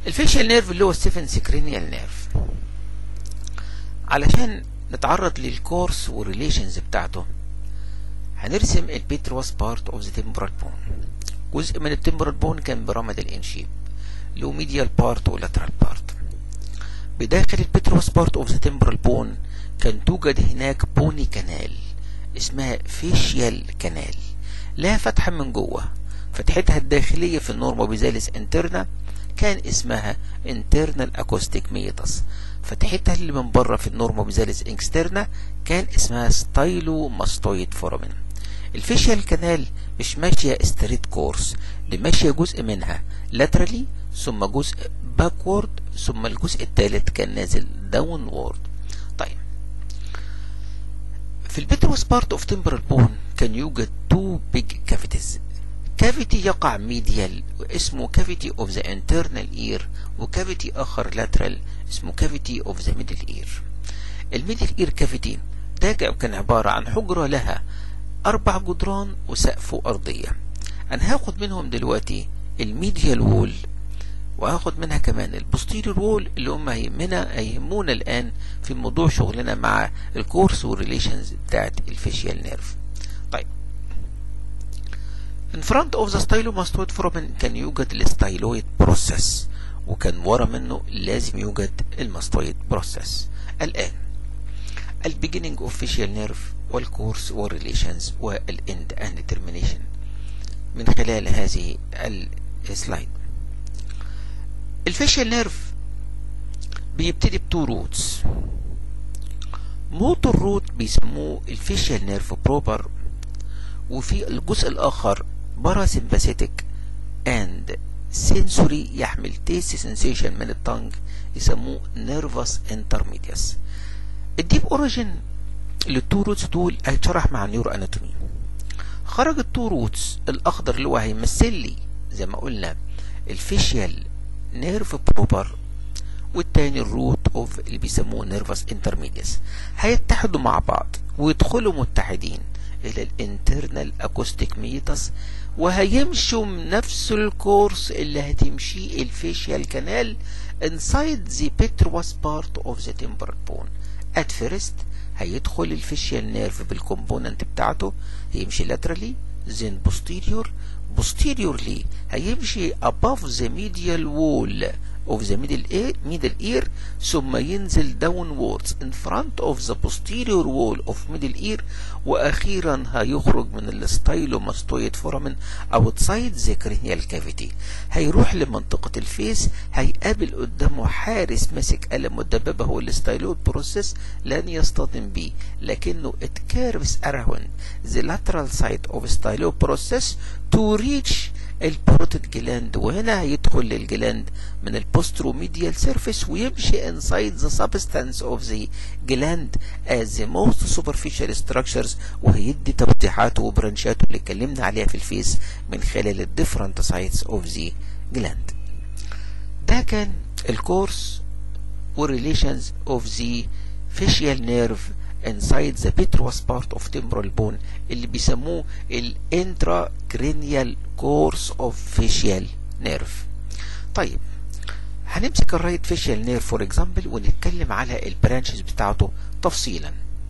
الفيشيال نيرف اللي هو السيفن سكرينيال نيرف علشان نتعرض للكورس والريليشنز بتاعته هنرسم البيتروس بارت اوف ذا تمبرال بون جزء من التمبرال بون كان برمد الانشيب له ميديال بارت ولاترال بارت بداخل البيتروس بارت اوف ذا تمبرال بون كان توجد هناك بوني كانال اسمها فيشيال كانال لها فتحة من جوه فتحتها الداخلية في النورموبيزاليس انترنا كان اسمها internal acoustic meatus فتحتها اللي من بره في النورموبيزاليس اكسترنا كان اسمها ستايلو ماستويد فورامين الفيشيال كانال مش ماشية ستريت كورس دي ماشية جزء منها laterally ثم جزء باكورد ثم الجزء الثالث كان نازل داونورد طيب في البيتروس بارت اوف تمبرال بون كان يوجد تو بيج كافيتيز كافيتي يقع ميديال اسمه كافيتي اوف ذا internal اير وكافيتي اخر لاترال اسمه كافيتي اوف ذا ميدل اير الميدل اير كافيتي ده كان عبارة عن حجرة لها اربع جدران وسقف ارضية انا هاخد منهم دلوقتي الميديال وول وهاخد منها كمان البوستيريور وول اللي هم هيهمنا هيهمونا الان في موضوع شغلنا مع الكورس والريليشنز بتاعت الفيشيال نيرف طيب in front of the stylomastoid foramen كان يوجد الستايلويد بروسيس وكان ورا منه لازم يوجد الماستويد بروسيس الآن البيجيننج اوف فيشيال نيرف والكورس والريليشنز والاند اند ترمينيشن من خلال هذه السلايد الفيشيال نيرف بيبتدي بتو روتس موتور روت بيسموه الفيشيال نيرف بروبر وفي الجزء الآخر باراسمباثيتك اند سنسوري يحمل تيست سنسيشن من التنج يسموه نيرفس انترميديس الديب اوريجين للتو روتس دول هيتشرح مع النيورو اناتومي خرج التو روتس الاخضر اللي هو هيمثل لي زي ما قلنا الفيشيال نيرف بروبر والتاني الروت اوف اللي بيسموه نيرفس انترميديس هيتحدوا مع بعض ويدخلوا متحدين الى الانترنال اكوستيك ميتس وهيمشوا نفس الكورس اللي هتمشيه الفيشيال كانال inside the petrous part of the temporal bone at first هيدخل الفيشيال نيرف بالكومبوننت بتاعته هيمشي laterally then posterior posteriorly هيمشي above the medial wall of the middle ear, middle ear ثم ينزل downwards in front of the posterior wall of middle ear واخيرا هيخرج من الستايلوماستويد فورامين outside the cranial cavity هيروح لمنطقة الفيس هيقابل قدامه حارس ماسك قلم مدببة هو الستايلويد بروسيس لن يصطدم بيه لكنه it curves around the lateral side of stylo process to reach البروتيد جلاند وهنا هيدخل للجلاند من البوستروميديال سيرفيس ويمشي inside the substance of the gland as the most superficial structures وهيدي توضيحاته وبرانشاته اللي اتكلمنا عليها في الفيس من خلال ال different sites of the gland ده كان الكورس والريليشنز of the facial nerve inside the petrous part of temporal bone اللي بيسموه الانتراكرينيال كورس اوف فيشيال نيرف طيب هنمسك الرايت فيشيال نيرف فور اكزامبل ونتكلم على البرانشز بتاعته تفصيلا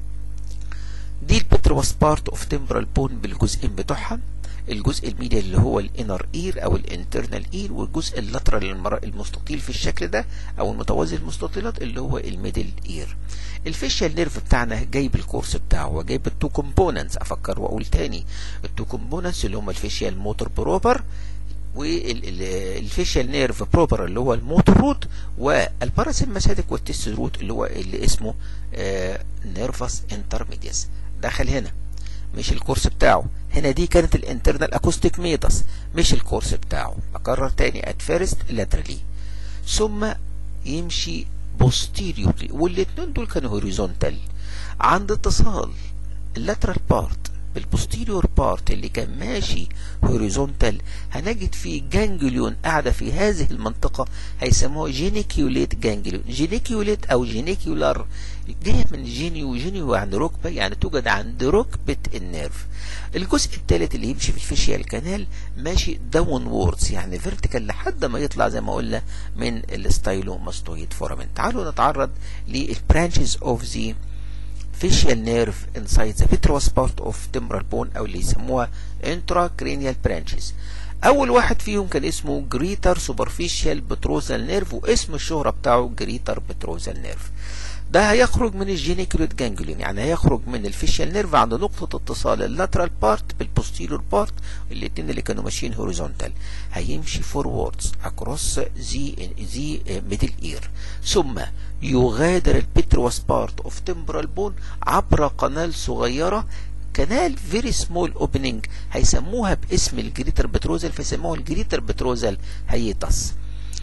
دي البتروس بارت اوف تمبرال بون بالجزئين بتوعها الجزء الميديال اللي هو الانر اير او الانترنال اير والجزء اللاترال المستطيل في الشكل ده او المتوازي المستطيلات اللي هو الميدل اير الفيشيال نيرف بتاعنا جايب الكورس بتاعه وجايب التو كومبوننتس افكر واقول تاني التو كومبوننتس اللي هم الفيشيال موتور بروبر والفيشيال نيرف بروبر اللي هو الموتور روت والباراسيمباثيك والتست روت اللي هو اللي اسمه نيرفس انترميديس دخل هنا مش الكورس بتاعه هنا دي كانت الانترنال اكوستيك ميتس مش الكورس بتاعه اكرر تاني ات فيرست لاترالي ثم يمشي بوستيريورلي والاثنين دول كانوا هوريزونتال عند اتصال اللاترال بارت بالبوستيريور بارت اللي كان ماشي هوريزونتال هنجد فيه جانجليون قاعدة في هذه المنطقة هيسموها جينيكيوليت جانجليون جينيكيوليت او جينيكيولار جاية من جينيو جينيو يعني ركبة يعني توجد عند ركبة النيرف الجزء الثالث اللي يمشي في الفيشيال كانال ماشي داون ووردز يعني فيرتيكال لحد ما يطلع زي ما قلنا من الستايلو ماستويد فورامين تعالوا نتعرض للبرانشز اوف ذا facial nerve inside the vitreous part of temporal bone او اللي يسموها intracranial branches اول واحد فيهم كان اسمه greater superficial petrosal nerve واسم الشهرة بتاعه greater petrosal nerve ده هيخرج من الجينيكوليت جانجليون يعني هيخرج من الفيشيال نيرف عند نقطة اتصال اللاترال بارت بالبوستيرور بارت الاتنين اللي كانوا ماشيين هوريزونتال هيمشي فوروردز اكروس زي زي ميدل اير ثم يغادر البتروس بارت اوف تمبرال بون عبر قناة صغيرة كنال فيري سمول اوبننج هيسموها باسم الجريتر بتروزل فيسموها الجريتر بتروزل هيتس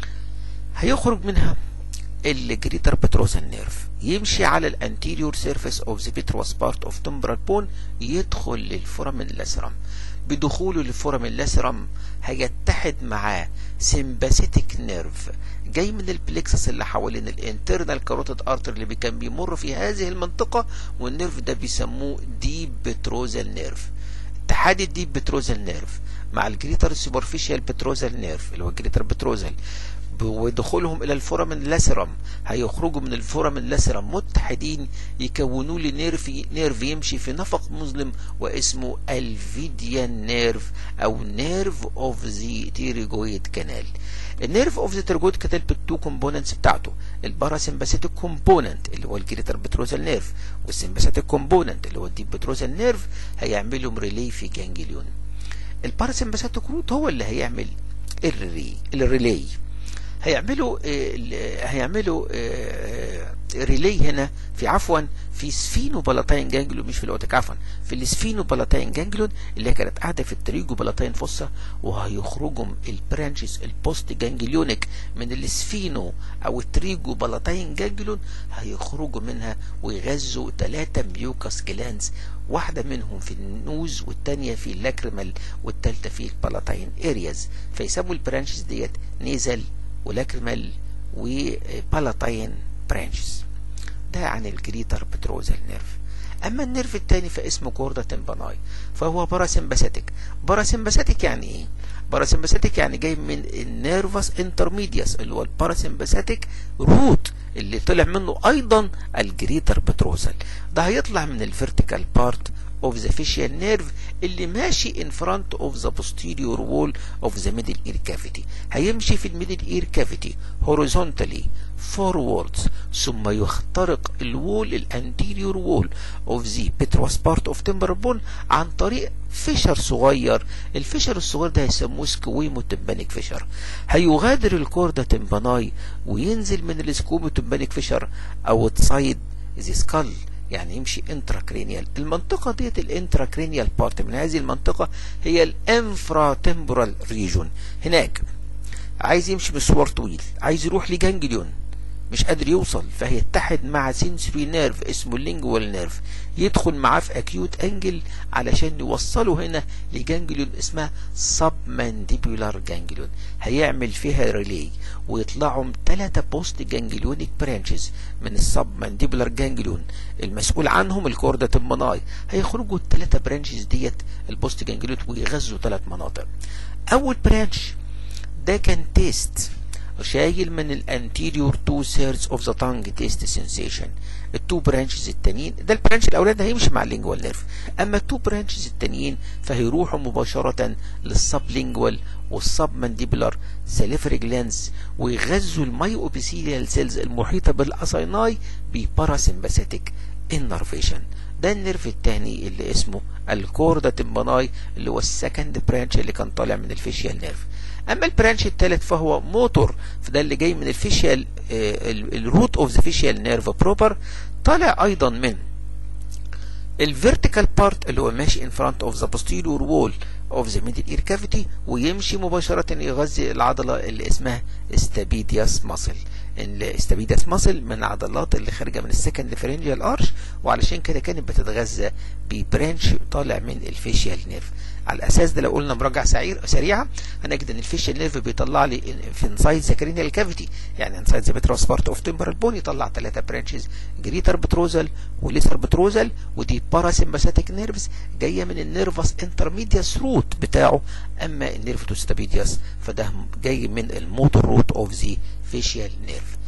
هيخرج منها الجريتر بتروزال نيرف يمشي على الانتيريور سيرفيس اوف ذا بيتروس بارت اوف تمبرال بون يدخل للفورامين لاسرم بدخوله للفورامين لاسرم هيتحد معاه سيمباثيتك نيرف جاي من البلكسس اللي حوالين الانترنال كاروتيد ارتر اللي كان بيمر في هذه المنطقة والنيرف ده بيسموه ديب بتروزال نيرف اتحاد الديب بتروزال نيرف مع الجريتر سوبرفيشال بتروزال نيرف اللي هو الجريتر بتروزال ودخولهم الى الفورامين لاسرم هيخرجوا من الفورامين لاسرم متحدين يكونوا لي نيرف نيرف يمشي في نفق مظلم واسمه الفيديان نيرف او نيرف اوف ذا تيريجويد كانال النيرف اوف ذا تيريجويد كانال بالتو كومبوننتس بتاعته الباراسمباثيتك كومبوننت اللي هو الجريتر بتروزال نيرف والسمباثيتك كومبوننت اللي هو الديب بتروزال نيرف هيعملوا ريلي في جانجليون الباراسمباثيتك روت هو اللي هيعمل الريلي الريلي هيعملوا هيعملوا ريلي هنا في عفوا في سفينو بلاتين جانجلون مش في الاوتيك عفوا في السفينو بلاتين جانجلون اللي كانت قاعده في التريجو بلاتين فوسا وهيخرجوا البرانشز البوست جانجليونيك من السفينو او التريجو بلاتين جانجلون هيخرجوا منها ويغذوا ثلاثه ميوكاس جلانز واحده منهم في النوز والثانيه في اللاكريمال والثالثه في البلاتين ارياز فيسموا البرانشز ديت نيزل ولاكريمال وبالاتين برانشز ده عن الجريتر بتروزال نيرف اما النيرف الثاني فاسمه كوردا تمباناي فهو باراسمباثيتك باراسمباثيتك يعني ايه باراسمباثيتك يعني جاي من النيرفس انترميدياس اللي هو الباراسمباثيتك روت اللي طلع منه ايضا الجريتر بتروزال ده هيطلع من الفيرتيكال بارت of the facial nerve اللي ماشي in front of the posterior wall of the middle ear cavity هيمشي في الميدل ear cavity horizontally forwards ثم يخترق الوول الانتيريور وول of the petrous part of temporal bone عن طريق فيشر صغير الفيشر الصغير ده هيسموه سكويمو تمبانيك فيشر هيغادر الكوردا تمباناي وينزل من السكويمو تمبانيك فيشر اوتسايد ذا سكال يعني يمشي انتراكرينيال المنطقة ديت الانتراكرينيال بارت من هذه المنطقة هي الانفرا تمبرال ريجون هناك عايز يمشي مشوار طويل عايز يروح لجانجليون مش قادر يوصل فهيتحد مع سنسوري نيرف اسمه اللينجوال نيرف يدخل معاه في اكيوت انجل علشان يوصله هنا لجانجليون اسمها سب مانديبولار جانجليون هيعمل فيها ريلي ويطلعوا ثلاثة بوست جانجليونيك برانشز من السب مانديبولار جانجليون المسؤول عنهم الكوردا تمناي هيخرجوا الثلاثة برانشز ديت البوست جانجليون ويغذوا ثلاث مناطق اول برانش ده كان تيست شايل من الانتيريور تو سيرز اوف ذا تانج تيست سensation التو برانشز التانيين ده البرانش الاولاني هيمشي مع اللينجوال نيرف اما التو برانشز التانيين فهيروحوا مباشره للسب لينجوال والسب مانديبولار ساليفري جلانز ويغذوا المايو اوبيسيليال سيلز المحيطه بالاسايناي بباراسمباثيتك انرفيشن ده النيرف الثاني اللي اسمه الكوردا تمباناي اللي هو السكند برانش اللي كان طالع من الفيشيال نيرف اما البرانش الثالث فهو موتور فده اللي جاي من الفيشيال الروت اوف ذا فيشيال نيرف بروبر طالع ايضا من الفيرتيكال بارت اللي هو ماشي ان فرونت اوف ذا posterior وول اوف ذا ميدل اير كافيتي ويمشي مباشرة يغذي العضلة اللي اسمها استابيدياس ماسل الاستابيدس ماسل من العضلات اللي خارجه من السكند فرنجيال ارش وعلشان كده كانت بتتغذى ببرانش طالع من الفيشيال نيرف على الاساس ده لو قلنا مراجعه سعير سريعه هنجد ان الفيشيال نيرف بيطلع لي في انسايد ذا كرينيال كافيتي يعني انسايد ذا بتروس بارت اوف تمبرال بون يطلع ثلاثه برانشز جريتر بتروزل وليسر بتروزل ودي باراسمباثيك نيرفز جايه من النيرفس انترميدياس روت بتاعه اما النيرف توستابيدياس فده جاي من الموتور روت اوف ذا فيشيال نيرف